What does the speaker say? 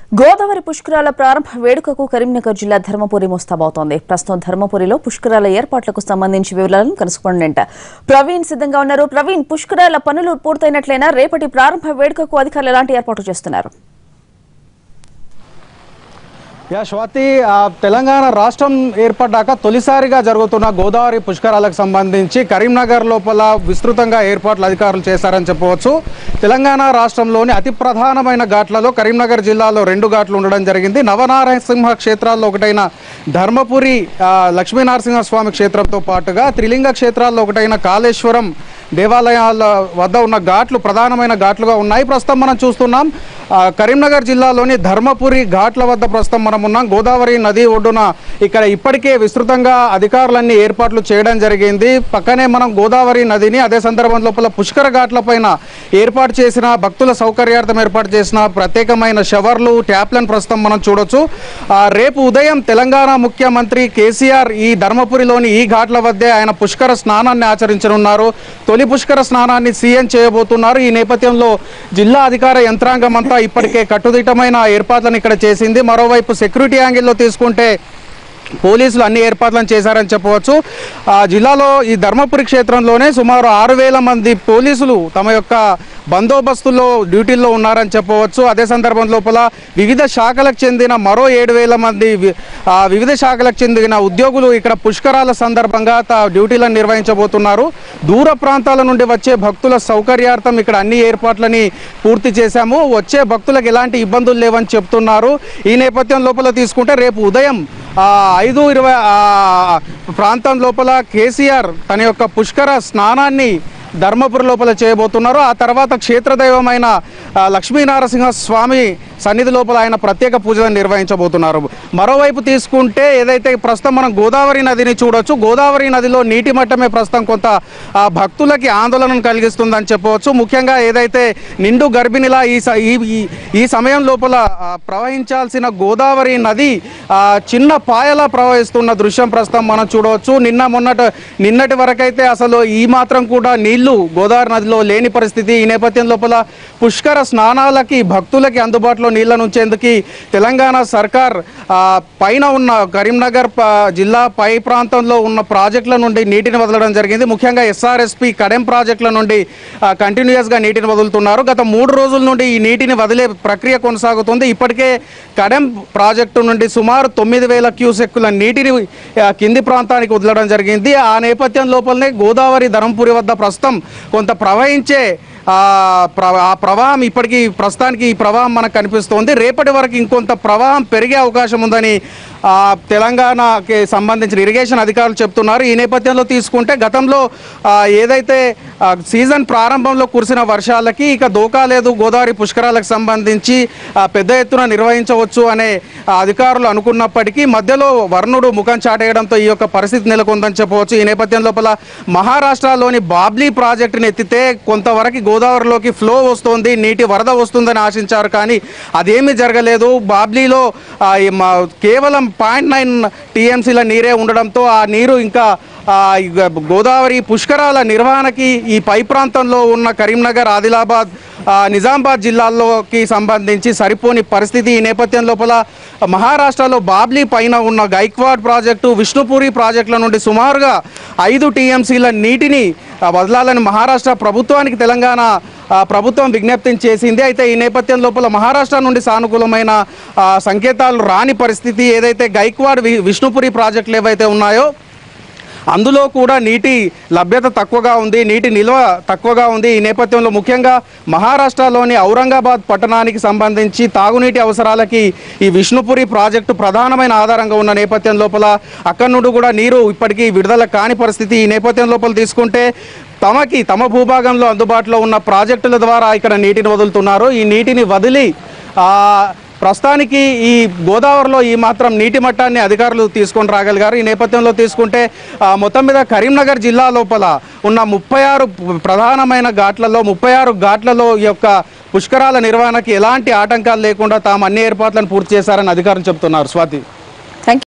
గోదావరి పుష్కరాల ప్రారంభ వేడుకకు కరీంనగర్ జిల్లా ధర్మపురి ముస్తాబవుతోంది ప్రస్తుతం ధర్మపురిలో పుష్కరాల ఏర్పాట్లకు సంబంధించి వివరాలను కరెస్పాండెంట్ ప్రవీణ్ సిద్ధంగా ఉన్నారు ప్రవీణ్ పుష్కరాల పనులు పూర్తయినట్లయినా రేపటి ప్రారంభ వేడుకకు అధికారులు ఎలాంటి ఏర్పాట్లు చేస్తున్నారు యా స్వాతి ఆ, తెలంగాణ రాష్ట్రం ఏర్పడ్డాక తొలిసారిగా జరుగుతున్న గోదావరి పుష్కరాలకు సంబంధించి కరీంనగర్ లోపల విస్తృతంగా ఏర్పాట్లు అధికారులు చేశారని చెప్పవచ్చు తెలంగాణ రాష్ట్రంలోని అతి ప్రధానమైన ఘాట్లలో కరీంనగర్ జిల్లాలో రెండు ఘాట్లు ఉండడం జరిగింది నవనారసింహ క్షేత్రాల్లో ఒకటైన ధర్మపురి ఆ, లక్ష్మీనరసింహస్వామి క్షేత్రంతో పాటుగా త్రిలింగ క్షేత్రాల్లో ఒకటైన కాళేశ్వరం దేవాలయాల వద్ద ఉన్న ఘాట్లు ప్రధానమైన ఘాట్లుగా ఉన్నాయి ప్రస్తుతం మనం చూస్తున్నాం ఆ, కరీంనగర్ జిల్లాలోని ధర్మపురి ఘాట్ల వద్ద ప్రస్తుతం మనం ఉన్నాం గోదావరి నది ఒడ్డున ఇక్కడ ఇప్పటికే విస్తృతంగా అధికారులన్నీ ఏర్పాట్లు చేయడం జరిగింది పక్కనే మనం గోదావరి నదిని అదే సందర్భం లోపల పుష్కర ఘాట్ల పైన ఏర్పాటు చేసిన భక్తుల సౌకర్యార్థం ఏర్పాటు చేసిన ప్రత్యేకమైన షవర్లు ట్యాప్లను ప్రస్తుతం మనం చూడొచ్చు ఆ, రేపు ఉదయం తెలంగాణ ముఖ్యమంత్రి కేసీఆర్ ఈ ధర్మపురిలోని ఈ ఘాట్ల వద్దే ఆయన పుష్కర స్నానాన్ని ఆచరించనున్నారు తొలి పుష్కర స్నానాన్ని సీఎం చేయబోతున్నారు ఈ నేపథ్యంలో జిల్లా అధికార యంత్రాంగం అంతా ఇప్పటికే కట్టుదిట్టమైన ఏర్పాట్లను ఇక్కడ చేసింది మరోవైపు సెక్యూరిటీ యాంగిల్లో తీసుకుంటే పోలీసులు అన్ని ఏర్పాట్లను చేశారని చెప్పవచ్చు ఆ జిల్లాలో ఈ ధర్మపురి క్షేత్రంలోనే సుమారు ఆరు వేల మంది పోలీసులు తమ యొక్క బందోబస్తులో డ్యూటీల్లో ఉన్నారని చెప్పవచ్చు అదే సందర్భం లోపల వివిధ శాఖలకు చెందిన మరో ఏడు వేల మంది వి- ఆ, వివిధ శాఖలకు చెందిన ఉద్యోగులు ఇక్కడ పుష్కరాల సందర్భంగా త డ్యూటీలను నిర్వహించబోతున్నారు దూర ప్రాంతాల నుండి వచ్చే భక్తుల సౌకర్యార్థం ఇక్కడ అన్ని ఏర్పాట్లని పూర్తి చేశాము వచ్చే భక్తులకు ఎలాంటి ఇబ్బందులు లేవని చెప్తున్నారు ఈ నేపథ్యం లోపల తీసుకుంటే రేపు ఉదయం ఆ, ఐదు ఇరవై ఆ, ప్రాంతం లోపల కేసీఆర్ తన యొక్క పుష్కర స్నానాన్ని ధర్మపురి లోపల చేయబోతున్నారు ఆ తర్వాత క్షేత్రదైవమైన ఆ, లక్ష్మీనరసింహ స్వామి సన్నిధి లోపల ఆయన ప్రత్యేక పూజలను నిర్వహించబోతున్నారు మరోవైపు తీసుకుంటే ఏదైతే ప్రస్తుతం మనం గోదావరి నదిని చూడొచ్చు గోదావరి నదిలో నీటి మట్టమే ప్రస్తుతం కొంత ఆ, భక్తులకి ఆందోళనను కలిగిస్తుందని చెప్పవచ్చు ముఖ్యంగా ఏదైతే నిండు గర్భిణిలా ఈ స- ఈ ఈ- ఈ సమయం లోపల ఆ, ప్రవహించాల్సిన గోదావరి నది ఆ, చిన్న పాయలా ప్రవహిస్తున్న దృశ్యం ప్రస్తుతం మనం చూడవచ్చు నిన్న మొన్నట నిన్నటి వరకైతే అసలు ఈ మాత్రం కూడా నీళ్లు గోదావరి నదిలో లేని పరిస్థితి ఈ నేపథ్యం లోపల పుష్కర స్నానాలకి భక్తులకి అందుబాటులో నీళ్లను ఉంచేందుకు తెలంగాణ సర్కార్ ఆ, పైన ఉన్న కరీంనగర్ ప- జిల్లా పై ప్రాంతంలో ఉన్న ప్రాజెక్టుల నుండి నీటిని వదలడం జరిగింది ముఖ్యంగా ఎస్ఆర్ఎస్పి కడెం ప్రాజెక్టుల నుండి కంటిన్యూస్గా నీటిని వదులుతున్నారు గత మూడు రోజుల నుండి ఈ నీటిని వదిలే ప్రక్రియ కొనసాగుతుంది ఇప్పటికే కడెం ప్రాజెక్టు నుండి సుమారు తొమ్మిది వేల క్యూసెక్కుల నీటిని ఆ, కింది ప్రాంతానికి వదలడం జరిగింది ఆ నేపథ్యం లోపలనే గోదావరి ధర్మపురి వద్ద ప్రస్తుతం కొంత ప్రవహించే ఆ ప్ర- ఆ ప్రవాహం ఇప్పటికీ ప్రస్తుతానికి ఈ ప్రవాహం మనకు కనిపిస్తోంది రేపటి వరకు ఇంకొంత ప్రవాహం పెరిగే అవకాశం ఉందని ఆ, తెలంగాణకి సంబంధించిన ఇరిగేషన్ అధికారులు చెప్తున్నారు ఈ నేపథ్యంలో తీసుకుంటే గతంలో ఆ, ఏదైతే ఆ, సీజన్ ప్రారంభంలో కురిసిన వర్షాలకి ఇక దోకా లేదు గోదావరి పుష్కరాలకు సంబంధించి ఆ, పెద్ద ఎత్తున నిర్వహించవచ్చు అనే ఆ, అధికారులు అనుకున్నప్పటికీ మధ్యలో వర్ణుడు ముఖం చాటేయడంతో ఈ యొక్క పరిస్థితి నెలకొందని చెప్పవచ్చు ఈ నేపథ్యం లోపల మహారాష్ట్రలోని బాబ్లీ ప్రాజెక్టుని ఎత్తితే కొంతవరకు గోదావరిలోకి ఫ్లో వస్తుంది నీటి వరద వస్తుందని ఆశించారు కానీ అదేమీ జరగలేదు బాబ్లీలో ఆ, ఈ మా- కేవలం పాయింట్ నైన్ టీఎంసీల నీరే ఉండడంతో ఆ నీరు ఇంకా ఆ, ఇగ గోదావరి పుష్కరాల నిర్వహణకి ఈ పై ప్రాంతంలో ఉన్న కరీంనగర్ ఆదిలాబాద్ ఆ, నిజామాబాద్ జిల్లాల్లోకి సంబంధించి సరిపోని పరిస్థితి ఈ నేపథ్యం లోపల మహారాష్ట్రలో బాబ్లీ పైన ఉన్న గైక్వాడ్ ప్రాజెక్టు విష్ణుపురి ప్రాజెక్టుల నుండి సుమారుగా ఐదు టీఎంసీల నీటిని ఆ, వదలాలని మహారాష్ట్ర ప్రభుత్వానికి తెలంగాణ ఆ, ప్రభుత్వం విజ్ఞప్తిని చేసింది అయితే ఈ నేపథ్యం లోపల మహారాష్ట్ర నుండి సానుకూలమైన ఆ, సంకేతాలు రాని పరిస్థితి ఏదైతే గైక్వాడ్ వి- విష్ణుపురి ప్రాజెక్టులు ఏవైతే ఉన్నాయో అందులో కూడా నీటి లభ్యత తక్కువగా ఉంది నీటి నిల్వ తక్కువగా ఉంది ఈ నేపథ్యంలో ముఖ్యంగా మహారాష్ట్రలోని ఔరంగాబాద్ పట్టణానికి సంబంధించి తాగునీటి అవసరాలకి ఈ విష్ణుపురి ప్రాజెక్టు ప్రధానమైన ఆధారంగా ఉన్న నేపథ్యం లోపల అక్కడి నుండి కూడా నీరు ఇప్పటికీ విడుదల కాని పరిస్థితి ఈ నేపథ్యం లోపల తీసుకుంటే తమకి తమ భూభాగంలో అందుబాటులో ఉన్న ప్రాజెక్టుల ద్వారా ఇక్కడ నీటిని వదులుతున్నారు ఈ నీటిని వదిలి ఆ, ప్రస్తుతానికి ఈ గోదావరిలో ఈ మాత్రం నీటి మట్టాన్ని అధికారులు తీసుకొని రాగలిగారు ఈ నేపథ్యంలో తీసుకుంటే ఆ, మొత్తం మీద కరీంనగర్ జిల్లా లోపల ఉన్న ముప్పై ఆరు ప్రధానమైన ఘాట్లలో ముప్పై ఆరు ఘాట్లలో ఈ యొక్క పుష్కరాల నిర్వహణకి ఎలాంటి ఆటంకాలు లేకుండా తాము అన్ని ఏర్పాట్లను పూర్తి చేశారని అధికారులు చెబుతున్నారు స్వాతి